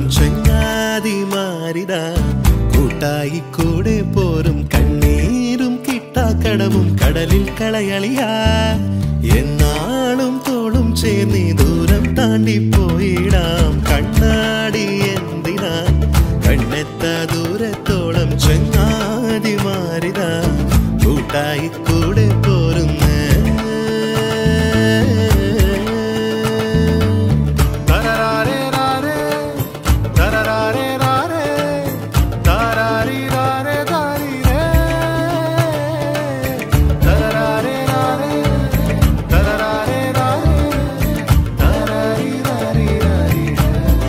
ചങ്ങാതിമാരിതാ കൂട്ടായി കൂടെ പോരും കണ്ണീരും കിട്ടാക്കടവും കടലിൽ കളയളിയാ എന്നാളും തോളും ചേർന്ന് ദൂരം താണ്ടി പോയിടാം കണ്ണാടി എന്തിനാ കണ്ണെത്ത ദൂരത്തോളം ചങ്ങാതിമാരിതാ കൂട്ടായി കൂടെ പോരുന്നേ തരരാരേ രാരേ, തരരാരേ രാരേ, താരാരി രാരേ താരീരേ. തരരാരേ രാരേ, തരരാരേ രാരേ, താരാരി രാരി രാരി രേ.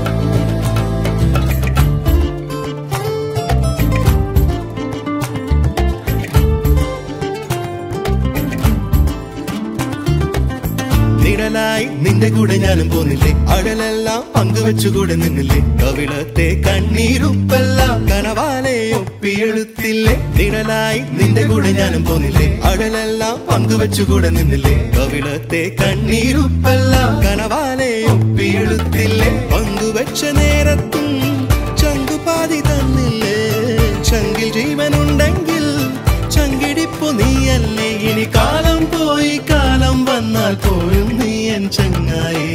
നിഴലായി നിന്റെ കൂടെ ഞാനും പോന്നില്ലേ അടലെല്ലാം പങ്കുവെച്ചുകൂടെ നിന്നില്ലേ കവിളത്തെ കണ്ണീരുപ്പെല്ലാം കനവാലെ ഒപ്പിയെടുത്തില്ലേ നിഴലായി നിന്റെ കൂടെ ഞാനും പോന്നില്ലേ അടലെല്ലാം പങ്കുവെച്ചുകൂടെ നിന്നില്ലേ കവിളത്തെ കണ്ണീരുപ്പെല്ലാം കനവാലെ ഒപ്പിയെടുത്തില്ലേ പങ്കുവെച്ച നേരത്തും ചങ്കുപാതി തന്നില്ലേ ചങ്കിൽ ജീവനുണ്ടെങ്കിൽ ചങ്കിടിപ്പു നീയല്ലേ ഇനി കാലം പോയി കാലം വന്നാൽ പോലും നീ എൻ ചങ്ങായി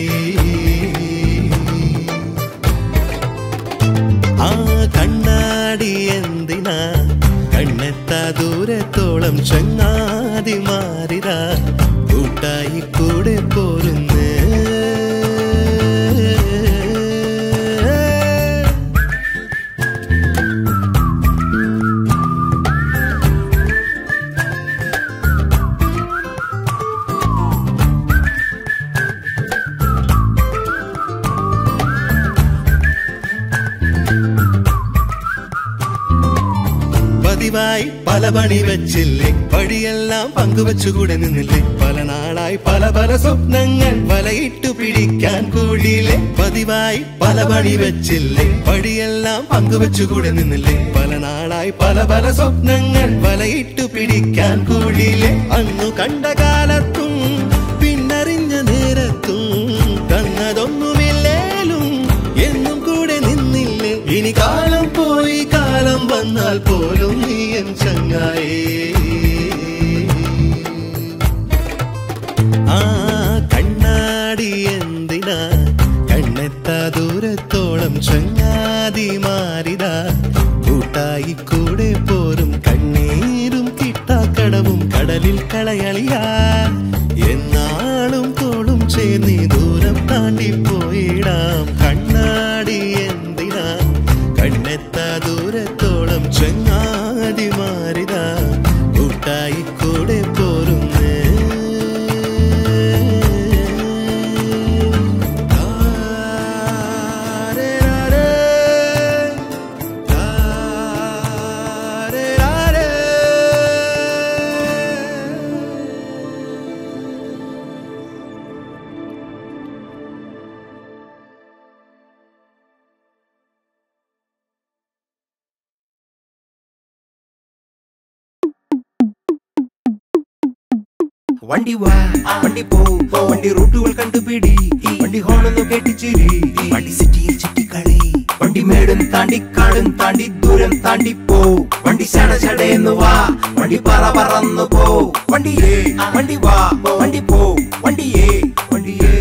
ആ കണ്ണാടി എന്തിനാ കണ്ണെത്താ ദൂരത്തോളം ചങ്ങാതി മാറിതാ കൂട്ടായി കൂടെ പോരുന്നേ പതിവായി പല പണി വെച്ചില്ലേ വഴിയെല്ലാം പങ്കുവെച്ചുകൂടെ നിന്നില്ലേ പല നാളായി പല പല സ്വപ്നങ്ങൾ വലയിട്ടു പിടിക്കാൻ കൂടിയില്ലേ പതിവായി പല പണി വെച്ചില്ലേ വഴിയെല്ലാം പങ്കുവെച്ചുകൂടെ നിന്നില്ലേ പല നാളായി പല പല സ്വപ്നങ്ങൾ വലയിട്ടു പിടിക്കാൻ കൂടിയില്ലേ അന്നു കണ്ട കാലത്തും പിന്നറിഞ്ഞ നേരത്തും തന്നതൊന്നുമില്ലേലും എന്നും കൂടെ നിന്നില്ലേ ഇനി കാലം പോയി കാലം വന്നാൽ പോലും നീ എൻ ചങ്ങായേ ആ കണ്ണാടി എന്തിനാ കണ്ണെത്താ ദൂരത്തോളം ചങ്ങാതി മാറിതാ കൂട്ടായി കൂടെ പോരും കണ്ണീരും കിട്ടാക്കടവും കടലിൽ കളയളിയാ എന്നാളും തോളും ചേർന്ന് ദൂരം താണ്ടി പോയിടാം കണ്ണാടി എന്തിനാ കണ്ണെത്താ ദൂരത്തോളം ചങ്ങാതി മാറിതാ കൂട്ടായി കൂടെ പോരുന്നേ താരേ രാരേ, താരേ രാരേ. വണ്ടി വാ വണ്ടി പോ വണ്ടി റൂട്ടുകൾ കണ്ടുപിടി വണ്ടി ഹോണൊന്നു കേട്ടിച്ചിരി വണ്ടി സിറ്റിയിൽ ചുറ്റിക്കളി വണ്ടി മേടും താണ്ടി കാടും താണ്ടി ദൂരം താണ്ടി പോ വണ്ടി ചട ചടയെന്നു വാ വണ്ടി പറ പറന്നു പോ വണ്ടിയേ വണ്ടി വാ വണ്ടി പോ വണ്ടിയേ വണ്ടിയേ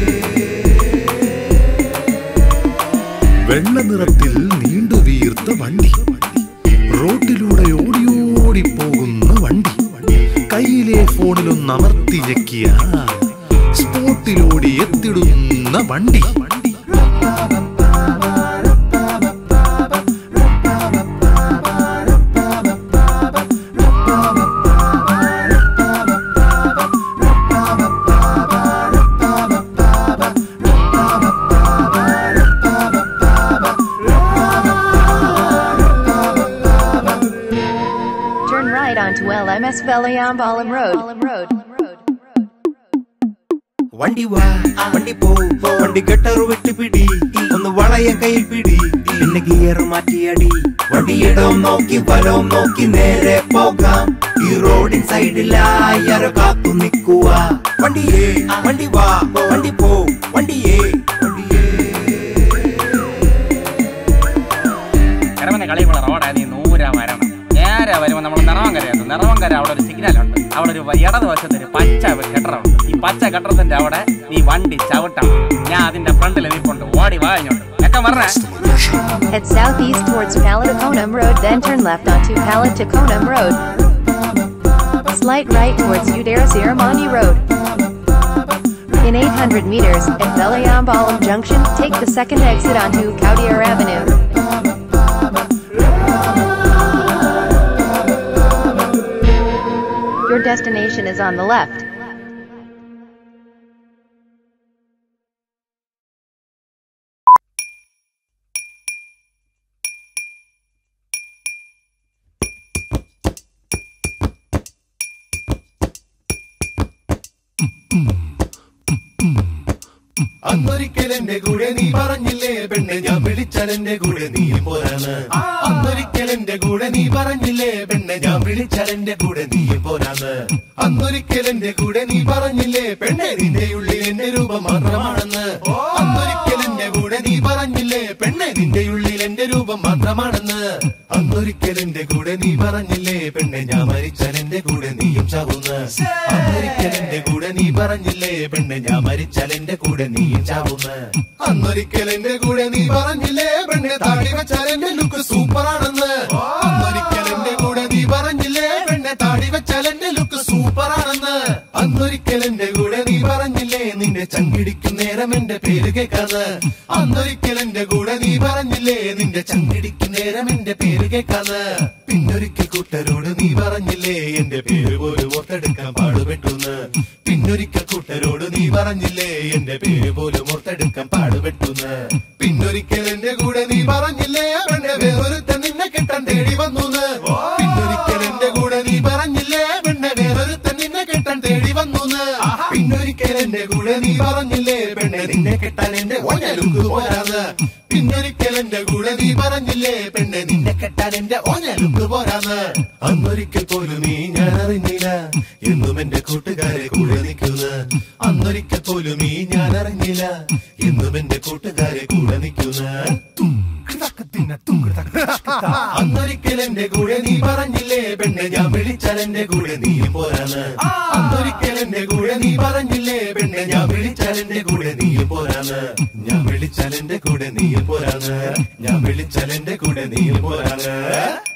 വെള്ള നിറത്തിൽ നീണ്ടു വീർത്ത വണ്ടി റോട്ടിലൂടെ ഓടിയോടി പോകുന്ന വണ്ടി കയ്യിലെ ഫോണിലൊന്ന് അമർത്തി ഞെക്കിയ സ്പോട്ടിലോടി എത്തിടുന്ന വണ്ടി Turn right onto LMS Veliambalam Road. Road. വണ്ടി വാ വണ്ടി പോ വണ്ടി കെട്ടറു വിട്ട് പിടി ഒന്ന് വളയ കയ്യിൽ പിടി പിന്നെ ഗിയർ മാറ്റിയടി വണ്ടി ഇടവും നോക്കി വലവും നോക്കി നേരെ പോകാം ഈ റോഡിൻ സൈഡിലായി ആരോ കാത്തു നിൽക്കുക വണ്ടിയേ വണ്ടി വാ വണ്ടി പോ വണ്ടിയേ വണ്ടിയേ നമ്മൾ നിറവങ്കരയാണ് നിറവങ്കര അവിടെ ഒരു സിഗ്നലുണ്ട് അവിടെ ഒരു ഇടതുവശത്ത് ഒരു പച്ച കെട്ടറുണ്ട് ഈ പച്ച കെട്ടറത്തിന്റെ അവിടെ നീ വണ്ടി ചവിട്ടണം ഞാൻ അതിന്റെ ഫ്രണ്ടിൽ നിൽപ്പുണ്ട് ഓടി വാ ഇങ്ങോട്ട് ഒക്കെ പറഞ്ഞേ Head southeast towards Palataconum Road, then turn left onto Palataconum Road. Slight right towards Udaras Iramani Road. In 800 meters, at Velayambalam Junction, take the second exit onto Kaudiar Avenue. Your destination is on the left. അന്നൊരിക്കൽ എന്റെ കൂടെ നീ പറഞ്ഞില്ലേ പെണ്ണെ ഞാൻ വിളിച്ചാൽ എന്റെ കൂടെ നീ പോരാന്ന് അന്നൊരിക്കൽ എന്റെ കൂടെ നീ പറഞ്ഞില്ലേ പെണ്ണെ ഞാൻ വിളിച്ചാൽ എന്റെ കൂടെ നീ പോരാന്ന് അന്നൊരിക്കൽ എന്റെ കൂടെ നീ പറഞ്ഞില്ലേ പെണ്ണെ നിന്റെ ഉള്ളിൽ എന്റെ രൂപം മാത്രമാണെന്ന് അന്നൊരിക്കൽ എന്റെ കൂടെ നീ പറഞ്ഞില്ലേ പെണ്ണെ നിന്റെ ഉള്ളിൽ എന്റെ രൂപം മാത്രമാണെന്ന് അന്നൊരിക്കൽ എന്റെ കൂടെ നീ പറഞ്ഞില്ലേ പെണ്ണെ ഞാൻ മരിച്ചാൽ എന്റെ കൂടെ നീയും ചാവുന്ന് അന്നൊരിക്കൽ എന്റെ കൂടെ നീ പറഞ്ഞില്ലേ പെണ്ണെ ഞാൻ മരിച്ചാൽ എന്റെ കൂടെ നീയും ചാവുന്ന് അന്നൊരിക്കൽ എന്റെ കൂടെ നീ പറഞ്ഞില്ലേ പെണ്ണെ താടി വെച്ചാൽ എന്റെ ലുക്ക് സൂപ്പറാണെന്ന് അന്നൊരിക്കൽ എന്റെ കൂടെ നീ പറഞ്ഞില്ലേ പെണ്ണെ താടി വെച്ചാൽ എന്റെ ലുക്ക് സൂപ്പറാണെന്ന് അന്നൊരിക്കൽ എന്റെ കൂടെ നീ പറഞ്ഞില്ലേ നിന്റെ ചങ്കിടിക്കും നേരം എന്റെ പേര് കേൾക്കാന്ന് അന്നൊരിക്കൽ എന്റെ കൂടെ നീ പറഞ്ഞില്ലേ നിന്റെ ചങ്കിടിക്കും നേരം എന്റെ പേര് കേൾക്കാന്ന് പിന്നൊരിക്കൽ കൂട്ടരോട് നീ പറഞ്ഞില്ലേ എന്റെ പേര് പോലും ഓർത്തെടുക്കാൻ പാടുപെട്ടുന്ന് പിന്നൊരിക്കൽ കൂട്ടരോട് നീ പറഞ്ഞില്ലേ എന്റെ പേര് പോലും ഓർത്തെടുക്കാൻ പാടുപെട്ടുന്ന് പിന്നൊരിക്കൽ എന്റെ കൂടെ നീ പറഞ്ഞില്ലേ പെണ്ണെ വേറൊരുത്തൻ നിന്നെ കെട്ടാൻ തേടി വന്നുന്ന് പിന്നൊരിക്കൽ എന്റെ കൂടെ നീ പറഞ്ഞില്ലേ പെണ്ണെ വേറൊരുത്തൻ നിന്നെ കെട്ടാൻ തേടി വന്നുന്ന് പിന്നൊരിക്കൽ എന്റെ കൂടെ നീ പറഞ്ഞില്ലേ പെണ്ണെ നിന്നെ കെട്ടാൻ എന്റെ ഓഞ്ഞലുക്ക് പോരാന്ന് പിന്നൊരിക്കൽ എന്റെ കൂടെ നീ പറഞ്ഞില്ലേ പെണ്ണെ നിന്നെ കെട്ടാൻ എന്റെ ഓഞ്ഞലുക്ക് പോരാന്ന് അന്നൊരിക്കൽ പോലും നീ ഞാൻ അറിഞ്ഞില്ല എന്നും എന്റെ കൂട്ടുകാരെ കൂടെ നിൽക്കുന്ന അന്നൊരിക്കൽ പോലും നീ ഞാൻ അറിഞ്ഞില്ല എന്നും എന്റെ കൂട്ടുകാരെ കൂടെ നിൽക്കുന്ന അന്നൊരിക്കൽ എന്റെ കൂടെ നീ പറഞ്ഞില്ലേ പെണ്ണെ ഞാൻ വിളിച്ചാൽ എന്റെ കൂടെ നീ പോരാന്ന് അന്നൊരിക്കൽ എന്റെ കൂടെ നീ പറഞ്ഞില്ലേ പെണ്ണെ ഞാൻ വിളിച്ചാൽ എന്റെ കൂടെ നീ പോരാന്ന് ഞാൻ വിളിച്ചാൽ എന്റെ കൂടെ നീ പോരാന്ന് ഞാൻ വിളിച്ചാൽ എന്റെ കൂടെ നീ പോരാന്ന്